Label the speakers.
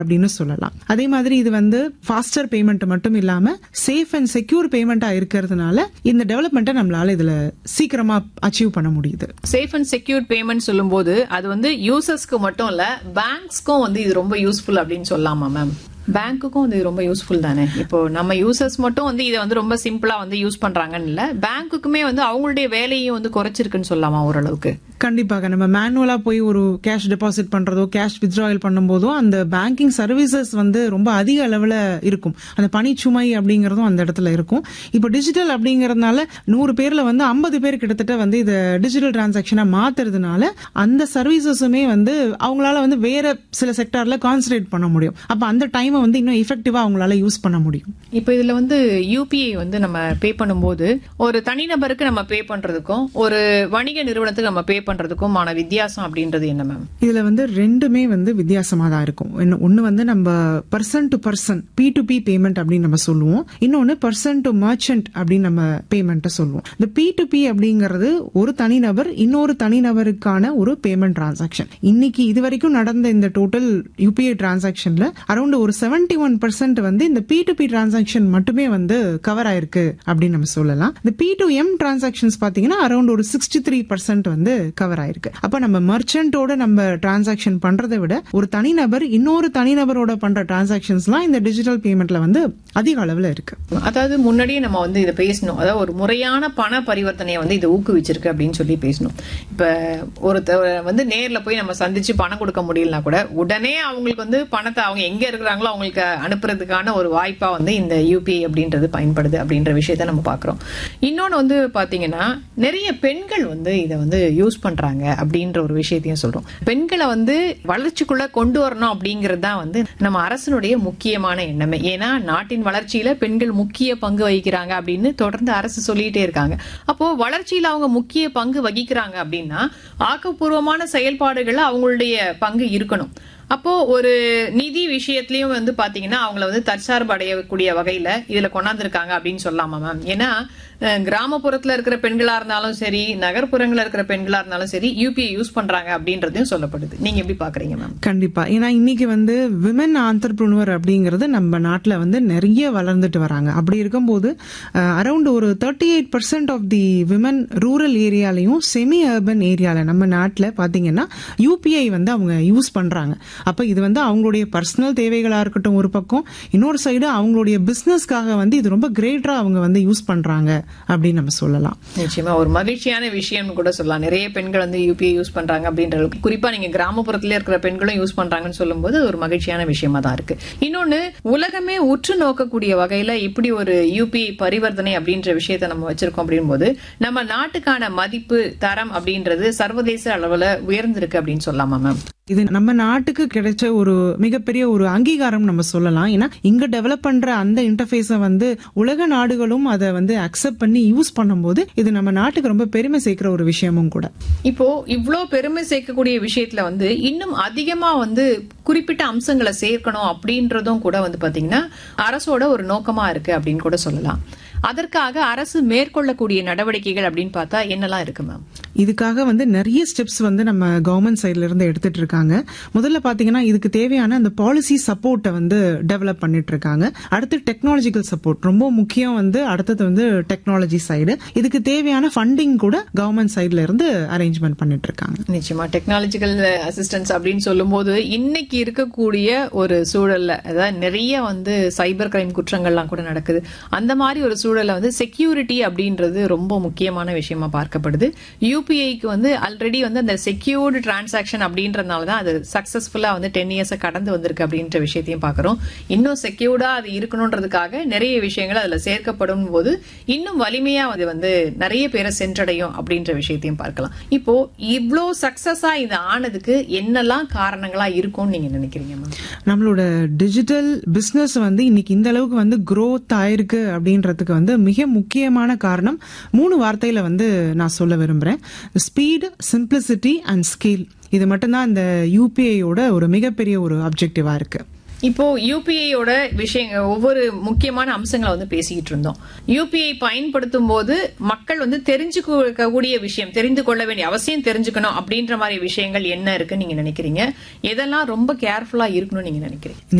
Speaker 1: அப்படின்னு சொல்லலாம் அதே மாதிரி இது வந்து ஃபாஸ்டர் பேமெண்ட் மட்டும் இல்லாம சேஃப் அண்ட் செக்யூர் பேமெண்டா இருக்கிறதுனால இந்த டெவலப்மெண்ட்டை நம்மளால இதுல சீக்கிரமா அச்சீவ் பண்ண முடியுது
Speaker 2: சேஃப் அண்ட் செக்யூர் பேமெண்ட் சொல்லும்போது அது வந்து யூசர்ஸ்க்கு மட்டும் இல்ல பேங்க்ஸ்க்கும் வந்து இது ரொம்ப யூஸ்ஃபுல் அப்படின்னு சொல்லலாமா மேம் பேங்க்குக்கும் வந்து இது ரொம்ப யூஸ்ஃபுல் தானே இப்போ நம்ம யூசர்ஸ் மட்டும் வந்து இதை வந்து ரொம்ப சிம்பிளா வந்து யூஸ் பண்றாங்கன்னு இல்ல பேங்க்குக்குமே வந்து அவங்களுடைய வேலையும் வந்து குறைச்சிருக்குன்னு சொல்லலாமா ஓரளவுக்கு
Speaker 1: கண்டிப்பாக நம்ம மேனுவலா போய் ஒரு கேஷ் டெபாசிட் பண்றதோ கேஷ் வித்ட்ராயல் பண்ணும்போதோ அந்த பேங்கிங் சர்வீசஸ் வந்து ரொம்ப அதிக அளவுல இருக்கும் அந்த பணிச்சுமை அப்படிங்கறதும் அந்த இடத்துல இருக்கும் இப்போ டிஜிட்டல் அப்படிங்கறதுனால நூறு பேர்ல வந்து ஐம்பது பேர் கிட்டத்தட்ட வந்து இதை டிஜிட்டல் டிரான்சாக்ஷனா மாத்துறதுனால அந்த சர்வீசஸுமே வந்து அவங்களால வந்து வேற சில செக்டார்ல கான்சன்ட்ரேட் பண்ண முடியும் அப்ப அந்த டைமை வந்து இன்னும் எஃபெக்டிவா அவங்களால யூஸ் பண்ண முடியும்
Speaker 2: இப்போ இதுல வந்து யூபிஐ வந்து நம்ம பே பண்ணும்போது ஒரு தனிநபருக்கு நம்ம பே பண்றதுக்கும் ஒரு வணிக நிறுவனத்துக்கு நம்ம பே பண்றதுக்குமான வித்தியாசம் அப்படின்றது என்ன மேம்
Speaker 1: இதுல வந்து ரெண்டுமே வந்து வித்தியாசமா தான் இருக்கும் இன்னும் ஒன்னு வந்து நம்ம person to person P to P payment அப்படின்னு நம்ம சொல்லுவோம் இன்னொன்னு பர்சன் டு மர்ச்சன்ட் அப்படின்னு நம்ம பேமெண்ட் சொல்லுவோம் இந்த பி டு பி அப்படிங்கிறது ஒரு தனிநபர் இன்னொரு தனிநபருக்கான ஒரு பேமெண்ட் டிரான்சாக்ஷன் இன்னைக்கு இது வரைக்கும் நடந்த இந்த டோட்டல் யூபிஐ டிரான்சாக்ஷன்ல அரௌண்ட் ஒரு செவன்டி ஒன் பர்சன்ட் வந்து இந்த பி டு பி டிரான்சாக்ஷன் மட்டுமே வந்து கவர் ஆயிருக்கு அப்படின்னு நம்ம சொல்லலாம் இந்த பி டு எம் டிரான்சாக்ஷன்ஸ் பாத்தீங்கன்னா அரௌண்ட் ஒரு சிக்ஸ்டி த்ரீ பர்சன்ட் வந்து கவர் ஆயிருக்கு அப்ப நம்ம மர்ச்சன்ட்டோட நம்ம டிரான்சாக்ஷன் பண்றதை விட ஒரு தனிநபர் இன்னொரு தனிநபரோட பண்ற டிரான்சாக்ஷன்ஸ்லாம் இந்த டிஜிட்டல் பேமெண்ட்ல வந்து அதிக அளவுல இருக்கு
Speaker 2: அதாவது முன்னாடியே நம்ம வந்து இதை பேசணும் அதாவது ஒரு முறையான பண பரிவர்த்தனையை வந்து இது ஊக்குவிச்சிருக்கு அப்படின்னு சொல்லி பேசணும் இப்ப ஒருத்தர் வந்து நேர்ல போய் நம்ம சந்திச்சு பணம் கொடுக்க முடியலனா கூட உடனே அவங்களுக்கு வந்து பணத்தை அவங்க எங்க இருக்கிறாங்களோ அவங்களுக்கு அனுப்புறதுக்கான ஒரு வாய்ப்பா வந்து இந்த யூபிஐ அப்படின்றது பயன்படுது அப்படின்ற விஷயத்த நம்ம பாக்குறோம் இன்னொன்னு வந்து பாத்தீங்கன்னா நிறைய பெண்கள் வந்து இதை வந்து யூஸ் பண்றாங்க அப்படின்ற ஒரு விஷயத்தையும் சொல்றோம் பெண்களை வந்து வளர்ச்சிக்குள்ள கொண்டு வரணும் அப்படிங்கிறது தான் வந்து நம்ம அரசனுடைய முக்கியமான எண்ணமே ஏன்னா நாட்டின் வளர்ச்சியில பெண்கள் முக்கிய பங்கு வகிக்கிறாங்க அப்படின்னு தொடர்ந்து அரசு சொல்லிட்டே இருக்காங்க அப்போ வளர்ச்சியில அவங்க முக்கிய பங்கு வகிக்கிறாங்க அப்படின்னா ஆக்கப்பூர்வமான செயல்பாடுகள்ல அவங்களுடைய பங்கு இருக்கணும் அப்போ ஒரு நிதி விஷயத்திலயும் வந்து பாத்தீங்கன்னா அவங்கள வந்து தற்சார்பு அடையக்கூடிய வகையில இதுல கொண்டாந்துருக்காங்க அப்படின்னு சொல்லலாமா மேம் ஏன்னா அஹ், கிராமப்புறத்துல இருக்கிற பெண்களா இருந்தாலும் சரி நகர்ப்புறங்கள்ல இருக்கிற பெண்களா இருந்தாலும் சரி யூபிஐ யூஸ் பண்றாங்க அப்படின்றதையும் சொல்லப்படுது நீங்க எப்படி பாக்குறீங்க மேம்
Speaker 1: கண்டிப்பா ஏன்னா இன்னைக்கு வந்து விமன் ஆண்டர்பிரினர் அப்படிங்கிறது நம்ம நாட்டுல வந்து நிறைய வளர்ந்துட்டு வராங்க அப்படி இருக்கும்போது அரௌண்ட் ஒரு thirty eight percent of the women rural ஏரியாலையும் செமி அர்பன் ஏரியால நம்ம நாட்டுல பாத்தீங்கன்னா யூபிஐ வந்து அவங்க யூஸ் பண்றாங்க அப்ப இது வந்து அவங்களுடைய பர்சனல் தேவைகளா இருக்கட்டும் ஒரு பக்கம் இன்னொரு சைடு அவங்களுடைய பிசினஸ்க்காக வந்து இது ரொம்ப கிரேட்டரா அவங்க வந்து யூஸ் பண்றாங்க அப்படின்னு நம்ம சொல்லலாம்
Speaker 2: நிச்சயமா ஒரு மகிழ்ச்சியான விஷயம்னு கூட சொல்லலாம் நிறைய பெண்கள் வந்து யூபிஐ யூஸ் பண்றாங்க அப்படின்ற அளவுக்கு குறிப்பா நீங்க கிராமப்புறத்துல இருக்கிற பெண்களும் யூஸ் பண்றாங்கன்னு சொல்லும்போது அது ஒரு மகிழ்ச்சியான விஷயமா தான் இருக்கு இன்னொன்னு உலகமே உற்று நோக்கக்கூடிய வகையில இப்படி ஒரு யூபிஐ பரிவர்த்தனை அப்படின்ற விஷயத்த நம்ம வச்சிருக்கோம் அப்படின்போது நம்ம நாட்டுக்கான மதிப்பு தரம் அப்படின்றது சர்வதேச அளவுல உயர்ந்திருக்கு அப்படின்னு சொல்லலாமா மேம்
Speaker 1: இது நம்ம நாட்டுக்கு கிடைச்ச ஒரு மிகப்பெரிய ஒரு அங்கீகாரம் நம்ம சொல்லலாம் ஏன்னா இங்க டெவலப் பண்ற அந்த இன்டர்ஃபேஸ வந்து உலக நாடுகளும் அதை வந்து அக்செப்ட் பண்ணி யூஸ் பண்ணும்போது இது நம்ம நாட்டுக்கு ரொம்ப பெருமை சேர்க்கிற ஒரு விஷயமும் கூட
Speaker 2: இப்போ இவ்ளோ பெருமை சேர்க்கக்கூடிய விஷயத்துல வந்து இன்னும் அதிகமா வந்து குறிப்பிட்ட அம்சங்களை சேர்க்கணும் அப்படின்றதும் கூட வந்து பாத்தீங்கன்னா அரசோட ஒரு நோக்கமா இருக்கு அப்படின்னு கூட சொல்லலாம் அதற்காக அரசு மேற்கொள்ளக்கூடிய நடவடிக்கைகள் அப்படின்னு பார்த்தா என்னெல்லாம் இருக்கு மேம்
Speaker 1: இதுக்காக வந்து நிறைய ஸ்டெப்ஸ் வந்து நம்ம கவர்மெண்ட் சைட்ல இருந்து எடுத்துட்டு இருக்காங்க முதல்ல பாத்தீங்கன்னா இதுக்கு தேவையான அந்த பாலிசி சப்போர்ட்டை வந்து டெவலப் பண்ணிட்டு இருக்காங்க அடுத்து டெக்னாலஜிக்கல் சப்போர்ட் ரொம்ப முக்கியம் வந்து அடுத்தது வந்து டெக்னாலஜி சைடு இதுக்கு தேவையான ஃபண்டிங் கூட கவர்மெண்ட் சைட்ல இருந்து அரேஞ்ச்மெண்ட் பண்ணிட்டு இருக்காங்க
Speaker 2: நிச்சயமா டெக்னாலஜிக்கல் அசிஸ்டன்ஸ் அப்படின்னு சொல்லும்போது இன்னைக்கு இருக்கக்கூடிய ஒரு சூழல்ல அதாவது நிறைய வந்து சைபர் கிரைம் குற்றங்கள்லாம் கூட நடக்குது அந்த மாதிரி ஒரு சூழல்ல வந்து செக்யூரிட்டி அப்படின்றது ரொம்ப முக்கியமான விஷயமா பார்க்கப்படுது யூபிஐக்கு வந்து ஆல்ரெடி வந்து அந்த செக்யூர்டு டிரான்சாக்ஷன் அப்படின்றதுனால தான் அது சக்சஸ்ஃபுல்லா வந்து டென் இயர்ஸ் கடந்து வந்திருக்கு அப்படின்ற விஷயத்தையும் பார்க்கறோம் இன்னும் செக்யூர்டா அது இருக்கணுன்றதுக்காக நிறைய விஷயங்கள் அதுல சேர்க்கப்படும் போது இன்னும் வலிமையா அது வந்து நிறைய பேரை சென்றடையும் அப்படின்ற விஷயத்தையும் பார்க்கலாம் இப்போ இவ்ளோ சக்சஸா இது ஆனதுக்கு என்னெல்லாம் காரணங்களா இருக்கும்னு நீங்க நினைக்கிறீங்க மேம்
Speaker 1: நம்மளோட டிஜிட்டல் பிசினஸ் வந்து இன்னைக்கு இந்த அளவுக்கு வந்து growth ஆயிருக்கு அப்படின்றதுக்கு வந்து மிக முக்கியமான காரணம் மூணு வார்த்தையில வந்து நான் சொல்ல விரும்புறேன் ஸ்பீடு சிம்பிளிசிட்டி அண்ட் ஸ்கேல் இது மட்டும்தான் இந்த யூபிஐயோட ஒரு மிகப்பெரிய ஒரு அப்ஜெக்டிவா இருக்கு
Speaker 2: இப்போ யூபிஐயோட விஷயம் ஒவ்வொரு முக்கியமான அம்சங்களை வந்து பேசிக்கிட்டு இருந்தோம் யூபிஐ பயன்படுத்தும் போது மக்கள் வந்து தெரிஞ்சுக்கக்கூடிய விஷயம் தெரிந்து கொள்ள வேண்டிய அவசியம் தெரிஞ்சுக்கணும் அப்படின்ற மாதிரி விஷயங்கள் என்ன இருக்குன்னு நீங்க நினைக்கிறீங்க எதெல்லாம் ரொம்ப கேர்ஃபுல்லா இருக்கணும்னு நீங்க நினைக்கிறீங்க